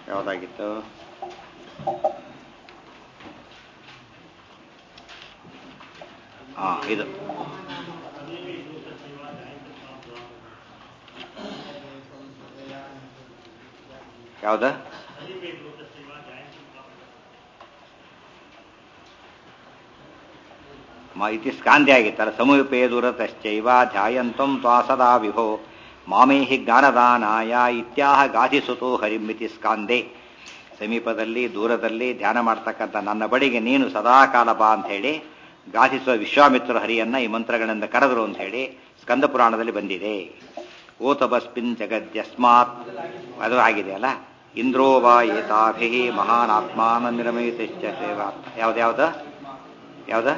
ಯಾವುದಾಗಿತ್ತು ಹಾಂ ಇದು ಯಾವ್ದ ಮ ಇತಿ ಸ್ಕಾಂದೆ ಆಗಿತ್ತಲ್ಲ ಸಮೀಪೇ ದೂರತಶ್ಚೈವ ಧ್ಯಾಯಂತಂ ತ್ವಾ ಸದಾ ವಿಭೋ ಮಾಮೇಹಿ ಜ್ಞಾನದಾನಾಯ ಇತ್ಯಾಹ ಗಾಧಿಸುತೋ ಹರಿಮಿತಿ ಸ್ಕಾಂದೆ ಸಮೀಪದಲ್ಲಿ ದೂರದಲ್ಲಿ ಧ್ಯಾನ ಮಾಡ್ತಕ್ಕಂಥ ನನ್ನ ಬಳಿಗೆ ನೀನು ಸದಾಕಾಲ ಬಾ ಅಂತ ಹೇಳಿ ಗಾಧಿಸುವ ವಿಶ್ವಾಮಿತ್ರ ಹರಿಯನ್ನ ಈ ಮಂತ್ರಗಳಿಂದ ಕರೆದರು ಅಂತ ಹೇಳಿ ಸ್ಕಂದ ಪುರಾಣದಲ್ಲಿ ಬಂದಿದೆ ಓತಬಸ್ಮಿನ್ ಜಗದ್ಯಸ್ಮಾತ್ ಅದು ಆಗಿದೆ ಅಲ್ಲ ಇಂದ್ರೋ ವಾ ಏತಾಭಿ ಮಹಾನ್ ಆತ್ಮಾನ ನಿರ್ಮಯಿತಶ್ಚ ಯಾವ್ದ್ಯಾವ್ದು ಯಾವ್ದ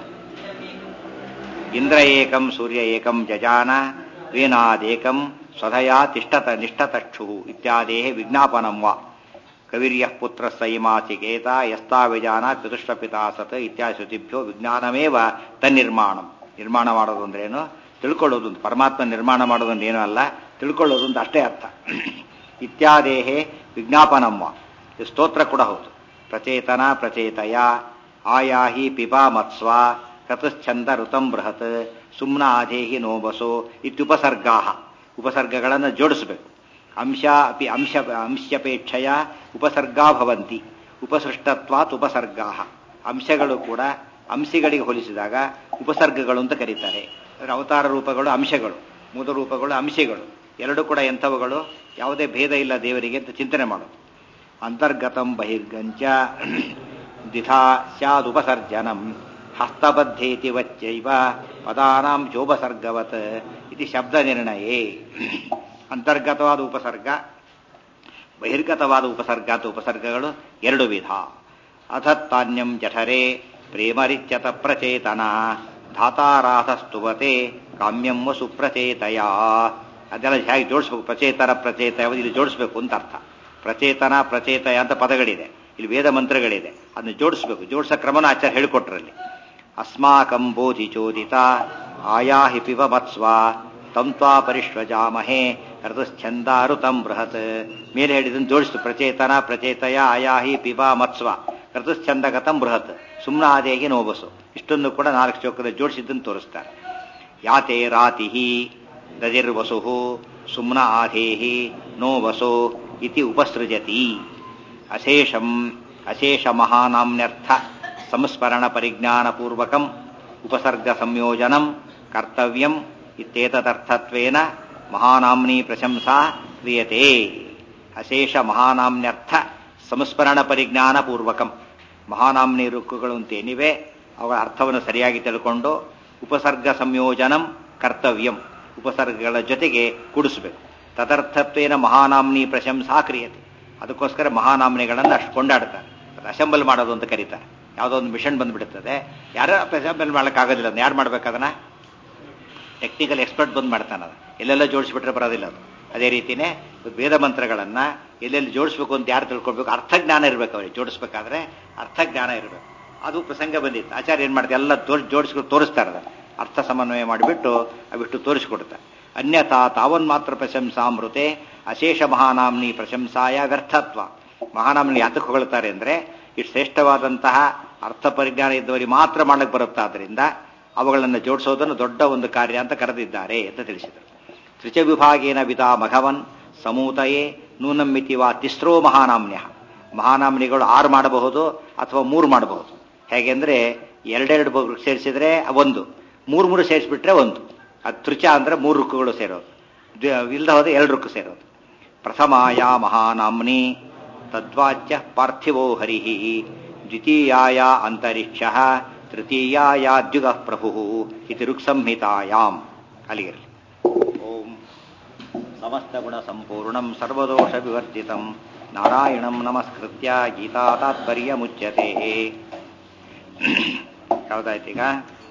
ಇಂದ್ರ ಏಕಂ ಸೂರ್ಯ ಏಕಂ ಜಜಾನ ವೇನಾದೇಕಂ ಸ್ವಧಯಾ ತಿಷ್ಠತ ನಿಷ್ಠತಕ್ಷು ಇತ್ಯಾದೇ ವಿಜ್ಞಾಪನಂ ವಾ ಕವಿರ್ಯ ಪುತ್ರ ಸೈಮಾಚಿಕೇತ ಯಸ್ತಾ ವಿಜಾನ ಚತುಷ್ಪಿತಾ ಸತ್ ಇತ್ಯಾದಿ ಶ್ರುತಿಭ್ಯೋ ವಿಜ್ಞಾನಮೇವ ತನ್ನಿರ್ಮಾಣಂ ನಿರ್ಮಾಣ ಮಾಡೋದು ಅಂದ್ರೇನು ತಿಳ್ಕೊಳ್ಳೋದು ಅಂತ ಪರಮಾತ್ಮ ನಿರ್ಮಾಣ ಮಾಡೋದು ಏನು ಅಲ್ಲ ತಿಳ್ಕೊಳ್ಳೋದು ಅಂತ ಅಷ್ಟೇ ಅರ್ಥ ಇತ್ಯಾದೇಹೇ ವಿಜ್ಞಾಪನಮ್ಮ ಇದು ಸ್ತೋತ್ರ ಕೂಡ ಹೌದು ಪ್ರಚೇತನ ಪ್ರಚೇತಯ ಆಯಾಹಿ ಪಿಬಾ ಮತ್ಸ್ವ ಕತಶ್ಚಂದ ಋತಂ ಬೃಹತ್ ಸುಮ್ನ ಆಧೇಹಿ ನೋಬಸೋ ಇತ್ಯುಪಸರ್ಗಾ ಉಪಸರ್ಗಗಳನ್ನು ಜೋಡಿಸಬೇಕು ಅಂಶ ಅಪಿ ಅಂಶ ಅಂಶ್ಯಪೇಕ್ಷೆಯ ಉಪಸರ್ಗಾ ಭವಂತಿ ಉಪಸೃಷ್ಟತ್ವಾತ್ ಉಪಸರ್ಗಾ ಅಂಶಗಳು ಕೂಡ ಅಂಶಗಳಿಗೆ ಹೋಲಿಸಿದಾಗ ಉಪಸರ್ಗಗಳು ಅಂತ ಕರೀತಾರೆ ಅಂದರೆ ಅವತಾರ ರೂಪಗಳು ಅಂಶಗಳು ಮೂಲ ರೂಪಗಳು ಅಂಶಗಳು ಎರಡು ಕೂಡ ಎಂಥವುಗಳು ಯಾವುದೇ ಭೇದ ಇಲ್ಲ ದೇವರಿಗೆ ಅಂತ ಚಿಂತನೆ ಮಾಡೋದು ಅಂತರ್ಗತಂ ಬಹಿರ್ಗಂಚ ದಿಥಾ ಸ್ಯಾದುಪಸರ್ಜನಂ ಹಸ್ತಬದ್ಧೇತಿ ವಚ್ಚೈವ ಪದಾನಾಂ ಚೋಪಸರ್ಗವತ್ ಇದು ಶಬ್ದ ನಿರ್ಣಯೇ ಅಂತರ್ಗತವಾದ ಉಪಸರ್ಗ ಬಹಿರ್ಗತವಾದ ಉಪಸರ್ಗ ಅಥವಾ ಉಪಸರ್ಗಗಳು ಎರಡು ವಿಧ ಅಥತ್ತಾನ್ಯಂ ಜಠರೆ ಪ್ರೇಮರಿಚ್ಯತ ಪ್ರಚೇತನ ಧಾತಾರಾಧ ಸ್ತುವತೆ ಕಾಮ್ಯಂ ವಸು ಪ್ರಚೇತಯ ಅದೆಲ್ಲ ಹೇಗೆ ಜೋಡಿಸ್ಬೇಕು ಪ್ರಚೇತನ ಪ್ರಚೇತ ಇಲ್ಲಿ ಜೋಡಿಸ್ಬೇಕು ಅಂತ ಅರ್ಥ ಪ್ರಚೇತನ ಪ್ರಚೇತಯ ಅಂತ ಪದಗಳಿದೆ ಇಲ್ಲಿ ವೇದ ಮಂತ್ರಗಳಿದೆ ಅದನ್ನ ಜೋಡಿಸ್ಬೇಕು ಜೋಡಿಸೋ ಕ್ರಮನ ಆಚಾರ್ಯ ಹೇಳಿಕೊಟ್ರಲ್ಲಿ ಅಸ್ಮಾಕಂ ಬೋಧಿ ಚೋದಿತ ಆಯಾಹಿ ಪಿವ ಮತ್ಸ್ವ ತಂತ್ವಾ ಪರಿಶ್ವಜಾಮಹೇ ಋತುಶ್ಚಂದಾರುತಂ ಬೃಹತ್ ಮೇಲೆ ಹೇಳಿದನ್ನು ಜೋಡಿಸ್ತು ಪ್ರಚೇತನ ಪ್ರಚೇತಯ ಆಯಾಹಿ ಪಿಬಾ ಮತ್ಸ್ವ ಋತುಶ್ಚಂದಗತಂ ಬೃಹತ್ ಸುಮ್ನಾದೇಹಿ ನೋಬಸು ಇಷ್ಟೊಂದು ಕೂಡ ನಾಲ್ಕು ಶ್ಲೋಕದಲ್ಲಿ ಜೋಡಿಸಿದ್ದನ್ನು ತೋರಿಸ್ತಾರೆ ಯಾತೆ ರಾತಿಹಿ ರಜಿರ್ವಸು ಸುಮ್ನ ಆಧೇಹಿ ನೋವಸೋ ಇತಿ ಉಪಸೃಜತಿ ಅಶೇಷಂ ಅಶೇಷ ಮಹಾನಾಮ್ಯರ್ಥ ಸಂಸ್ಮರಣ ಪರಿಜ್ಞಾನಪೂರ್ವಕಂ ಉಪಸರ್ಗ ಸಂಯೋಜನಂ ಕರ್ತವ್ಯಂ ಇತ್ಯೇತದರ್ಥತ್ವೇನ ಮಹಾನಾಮ್ನಿ ಪ್ರಶಂಸಾ ಕ್ರಿಯತೆ ಅಶೇಷ ಮಹಾನಾಮ್ಯರ್ಥ ಸಂಸ್ಮರಣ ಪರಿಜ್ಞಾನ ಪೂರ್ವಕಂ ಮಹಾನಾಮ್ನಿ ರುಕ್ಕುಗಳು ಅಂತೇನಿವೆ ಅವುಗಳ ಅರ್ಥವನ್ನು ಸರಿಯಾಗಿ ತಿಳ್ಕೊಂಡು ಉಪಸರ್ಗ ಸಂಯೋಜನಂ ಕರ್ತವ್ಯಂ ಉಪಸರ್ಗಗಳ ಜೊತೆಗೆ ಕೂಡಿಸಬೇಕು ತದರ್ಥತ್ವೇನ ಮಹಾನಾಮ್ನಿ ಪ್ರಶಂಸಾ ಕ್ರಿಯತೆ ಅದಕ್ಕೋಸ್ಕರ ಮಹಾನಾಮ್ನಿಗಳನ್ನು ಅಷ್ಟು ಕೊಂಡಾಡ್ತಾರೆ ಅಸೆಂಬಲ್ ಮಾಡೋದು ಅಂತ ಕರೀತಾರೆ ಯಾವುದೋ ಒಂದು ಮಿಷನ್ ಬಂದ್ಬಿಡುತ್ತದೆ ಯಾರು ಅಸೆಂಬಲ್ ಮಾಡೋಕ್ಕಾಗೋದಿಲ್ಲ ಅದನ್ನ ಯಾರು ಮಾಡ್ಬೇಕದನ್ನ ಟೆಕ್ನಿಕಲ್ ಎಕ್ಸ್ಪರ್ಟ್ ಬಂದು ಮಾಡ್ತಾನೆ ಅದು ಎಲ್ಲೆಲ್ಲ ಜೋಡಿಸ್ಬಿಟ್ರೆ ಬರೋದಿಲ್ಲ ಅದು ಅದೇ ರೀತಿಯೇ ವೇದ ಮಂತ್ರಗಳನ್ನ ಎಲ್ಲೆಲ್ಲಿ ಜೋಡಿಸ್ಬೇಕು ಅಂತ ಯಾರು ತಿಳ್ಕೊಳ್ಬೇಕು ಅರ್ಥಜ್ಞಾನ ಇರಬೇಕು ಅವ್ರಿಗೆ ಜೋಡಿಸ್ಬೇಕಾದ್ರೆ ಅರ್ಥಜ್ಞಾನ ಇರಬೇಕು ಅದು ಪ್ರಸಂಗ ಬಂದಿತ್ತು ಆಚಾರ್ಯ ಏನು ಮಾಡ್ತಾರೆ ಎಲ್ಲ ತೋರ್ ಜೋಡಿಸ್ಕೊಂಡು ತೋರಿಸ್ತಾರೆ ಅದನ್ನು ಅರ್ಥ ಸಮನ್ವಯ ಮಾಡಿಬಿಟ್ಟು ಅವಿಷ್ಟು ತೋರಿಸ್ಕೊಡ್ತಾರೆ ಅನ್ಯಥಾ ತಾವನ್ ಮಾತ್ರ ಪ್ರಶಂಸಾಮೃತೆ ಅಶೇಷ ಮಹಾನಾಮ್ನಿ ಪ್ರಶಂಸಾಯ ವ್ಯರ್ಥತ್ವ ಮಹಾನಾಮ್ನಿ ಯಾತಕ್ಕೆ ಹೊಗಳ್ತಾರೆ ಅಂದರೆ ಇಷ್ಟು ಶ್ರೇಷ್ಠವಾದಂತಹ ಅರ್ಥ ಪರಿಜ್ಞಾನ ಇದ್ದವರಿಗೆ ಮಾತ್ರ ಮಾಡಕ್ಕೆ ಬರುತ್ತಾದ್ರಿಂದ ಅವುಗಳನ್ನು ಜೋಡಿಸೋದನ್ನು ದೊಡ್ಡ ಒಂದು ಕಾರ್ಯ ಅಂತ ಕರೆದಿದ್ದಾರೆ ಅಂತ ತಿಳಿಸಿದರು ತ್ರಿಚ ವಿಭಾಗೇನ ವಿಧಾ ಮಘವನ್ ಸಮೂತಯೇ ನೂನಮ್ಮಿತಿ ವಾ ತಿಸ್ರೋ ಮಹಾನಾಮ್ಯ ಮಹಾನಾಮ್ನಿಗಳು ಆರು ಮಾಡಬಹುದು ಅಥವಾ ಮೂರು ಮಾಡಬಹುದು ಹೇಗೆಂದ್ರೆ ಎರಡೆರಡು ಸೇರಿಸಿದ್ರೆ ಒಂದು ಮೂರು ಮೂರು ಸೇರಿಸ್ಬಿಟ್ರೆ ಒಂದು ಅದು ತ್ರಿಚ ಅಂದ್ರೆ ಮೂರು ರುಕ್ಕುಗಳು ಸೇರೋದು ಇಲ್ಲದ ಹೋದ್ರೆ ಎರಡು ರುಕ್ಕು ಸೇರೋದು ಪ್ರಥಮಾಯ ಮಹಾನಾಮ್ನಿ ತದ್ವಾಚ್ಯ ಪಾರ್ಥಿವೋ ಹರಿ ದ್ವಿತೀಯಾಯ ಅಂತರಿಕ್ಷ ತೃತೀಯಾದ್ಯುಗ ಪ್ರಭು ಇತಿ ಋಕ್ ಸಂಹಿತಾಯಾಮ್ ಅಲ್ಲಿಗಿರಲಿ ಓಂ ಸಮಸ್ತ ಗುಣ ಸಂಪೂರ್ಣಂ ಸರ್ವದೋಷ ವಿವರ್ಜಿತಂ ನಾರಾಯಣಂ ನಮಸ್ಕೃತ್ಯ ಗೀತಾ ತಾತ್ಪರ್ಯ ಮುಚ್ಯತೆ ಯಾವುದಾಯ್ತೀಗ